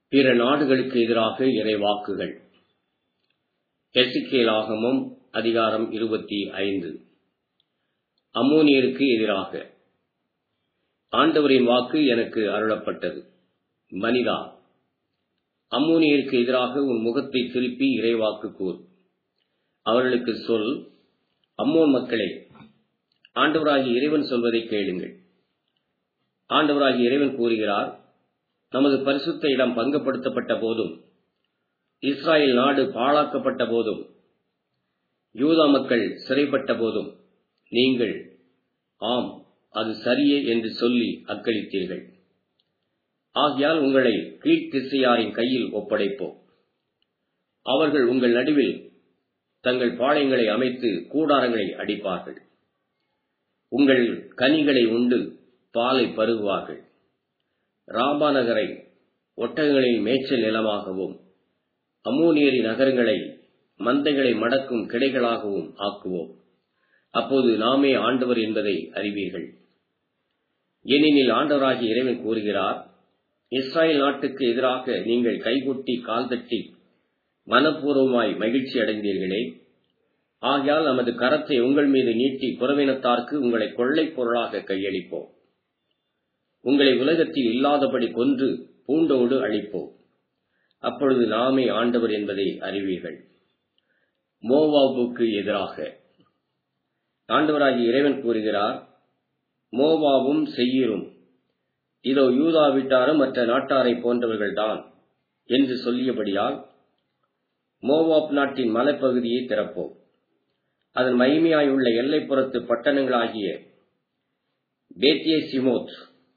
பிற நாடுகளுக்கு எதிராக இறைவாக்குகள் எசிக்கேலாகமம் அதிகாரம் இருபத்தி ஐந்து அம்மோனியருக்கு எதிராக ஆண்டவரின் வாக்கு எனக்கு அருளப்பட்டது மனிதா அம்மோனியருக்கு எதிராக உன் முகத்தை திருப்பி இறைவாக்கு கூர் அவர்களுக்கு சொல் அம்மோன் மக்களே ஆண்டவராகிய இறைவன் சொல்வதை கேளுங்கள் ஆண்டவராகிய இறைவன் கூறுகிறார் நமது பரிசுத்த இடம் பங்கப்படுத்தப்பட்ட போதும் இஸ்ராயல் நாடு பாழாக்கப்பட்ட போதும் யூதா மக்கள் சிறைப்பட்ட போதும் நீங்கள் ஆம் அது சரியே என்று சொல்லி அக்களித்தீர்கள் ஆகையால் உங்களை கீழ்த்திசையாரின் கையில் ஒப்படைப்போம் அவர்கள் உங்கள் நடுவில் தங்கள் பாளையங்களை அமைத்து கூடாரங்களை அடிப்பார்கள் உங்கள் கனிகளை உண்டு பாலை பருகுவார்கள் ராபா நகரை ஒட்டகங்களின் மேய்ச்சல் நிலமாகவும் அம்மோனியரி நகரங்களை மந்தைகளை மடக்கும் கிடைகளாகவும் ஆக்குவோம் அப்போது நாமே ஆண்டவர் என்பதை அறிவீர்கள் ஏனெனில் ஆண்டவராகிய இறைவன் கூறுகிறார் இஸ்ராயல் நாட்டுக்கு எதிராக நீங்கள் கைகொட்டி கால் தட்டி மனப்பூர்வமாய் மகிழ்ச்சி அடைந்தீர்களே ஆகையால் நமது கரத்தை உங்கள் மீது நீட்டி புறவினத்தார்க்கு உங்களை கொள்ளைப் பொருளாக கையளிப்போம் உங்களை உலகத்தில் இல்லாதபடி கொன்று பூண்டோடு அழிப்போம் அப்பொழுது நாமே ஆண்டவர் என்பதை அறிவீர்கள் மோவாவுக்கு எதிராக ஆண்டவராகிய இறைவன் கூறுகிறார் மோவாவும் செய்யீரும் இதோ யூதா வீட்டாரும் மற்ற நாட்டாரை போன்றவர்கள்தான் என்று சொல்லியபடியால் மோவாப் நாட்டின் மலைப்பகுதியை திறப்போம் அதன் மகிமையாயுள்ள எல்லைப்புறத்து பட்டணங்களாகிய பேத்தியே சிமோத்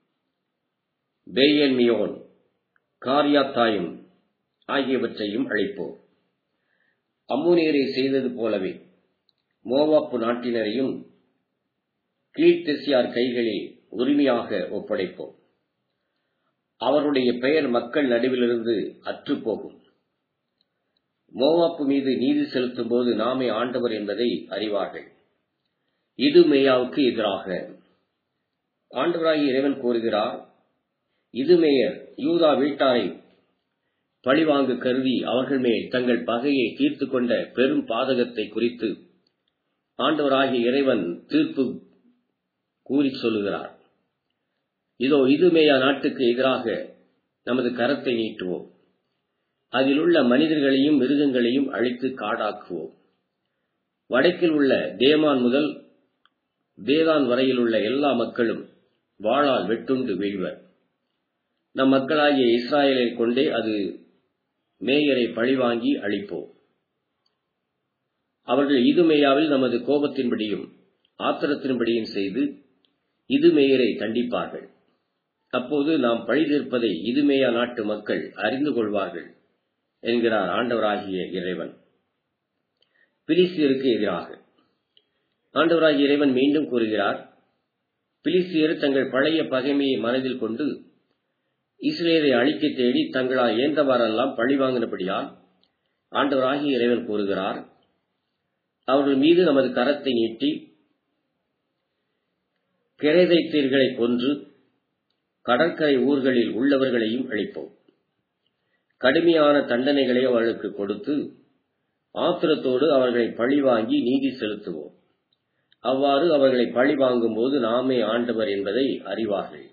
பேயல் மியோன் காரியாத்தாயும் ஆகியவற்றையும் அழைப்போம் அம்முனியரை செய்தது போலவே மோவாப்பு நாட்டினரையும் கீழ்த்திசியார் கைகளில் உரிமையாக ஒப்படைப்போம் அவருடைய பெயர் மக்கள் நடுவிலிருந்து அற்றுப்போகும் மோவாப்பு மீது நீதி செலுத்தும் போது நாமே ஆண்டவர் என்பதை அறிவார்கள் இது மேயாவுக்கு எதிராக ஆண்டவராகி இறைவன் கூறுகிறார் இது மேயர் யூதா வீட்டாரை பழிவாங்கு கருதி அவர்கள் மேல் தங்கள் பகையை தீர்த்து கொண்ட பெரும் பாதகத்தை குறித்து ஆண்டவராகிய இறைவன் தீர்ப்பு கூறி சொல்லுகிறார் இதோ இதுமேயா நாட்டுக்கு எதிராக நமது கரத்தை நீட்டுவோம் அதில் உள்ள மனிதர்களையும் மிருகங்களையும் அழித்து காடாக்குவோம் வடக்கில் உள்ள தேமான் முதல் தேதான் வரையில் உள்ள எல்லா மக்களும் வாழால் வெட்டுண்டு வீழ்வர் நம் மக்களாகிய இஸ்ராயலை கொண்டே அது மேயரை பழிவாங்கி அழிப்போம் அவர்கள் இதுமேயாவில் நமது கோபத்தின்படியும் ஆத்திரத்தின்படியும் செய்து இதுமேயரை தண்டிப்பார்கள் அப்போது நாம் பழி தீர்ப்பதை இதுமேயா நாட்டு மக்கள் அறிந்து கொள்வார்கள் என்கிறார் ஆண்டவராகிய இறைவன் பிலிசியருக்கு எதிராக ஆண்டவராகிய இறைவன் மீண்டும் கூறுகிறார் பிலிசியர் தங்கள் பழைய பகைமையை மனதில் கொண்டு இஸ்ரேலை அழிக்க தேடி தங்களால் இயன்றவாறெல்லாம் பழி வாங்கினபடியால் ஆண்டவராகிய இறைவன் கூறுகிறார் அவர்கள் மீது நமது கரத்தை நீட்டி கிரைதைத்தீர்களை கொன்று கடற்கரை ஊர்களில் உள்ளவர்களையும் அழிப்போம் கடுமையான தண்டனைகளை அவர்களுக்கு கொடுத்து ஆத்திரத்தோடு அவர்களை பழிவாங்கி நீதி செலுத்துவோம் அவ்வாறு அவர்களை பழி வாங்கும் போது நாமே ஆண்டவர் என்பதை அறிவார்கள்